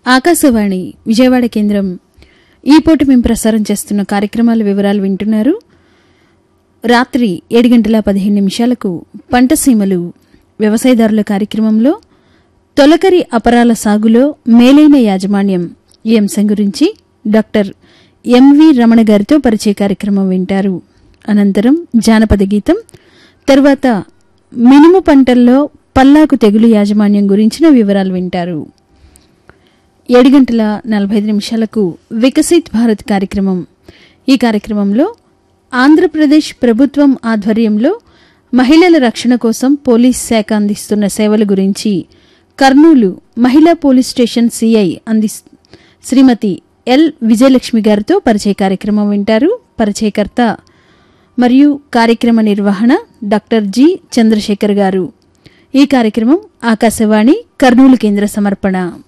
ఆకాశవాణి విజయవాడ కేంద్రం ఈ పూట మేము ప్రసారం చేస్తున్న కార్యక్రమాల వివరాలు వింటున్నారు రాత్రి ఏడు గంటల పదిహేను నిమిషాలకు పంటసీమలు వ్యవసాయదారుల కార్యక్రమంలో తొలకరి అపరాల సాగులో మేలైన యాజమాన్యం ఈ అంశం గురించి డాక్టర్ ఎంవి రమణ గారితో పరిచయ కార్యక్రమం వింటారు అనంతరం జానపద గీతం తర్వాత మినుము పంటల్లో పల్లాకు తెగులు యాజమాన్యం గురించిన వివరాలు వింటారు ఏడు గంటల నలభై ఐదు నిమిషాలకు వికసిత్ భారత్ కార్యక్రమం ఈ కార్యక్రమంలో ఆంధ్రప్రదేశ్ ప్రభుత్వం ఆధ్వర్యంలో మహిళల రక్షణ కోసం పోలీస్ శాఖ అందిస్తున్న సేవల గురించి కర్నూలు మహిళా పోలీస్ స్టేషన్ సిఐ అంది శ్రీమతి ఎల్ విజయలక్ష్మి గారితో పరిచయ కార్యక్రమం వింటారు పరిచయకర్త మరియు కార్యక్రమ నిర్వహణ డాక్టర్ జి చంద్రశేఖర్ గారు ఈ కార్యక్రమం ఆకాశవాణి కర్నూలు కేంద్ర సమర్పణ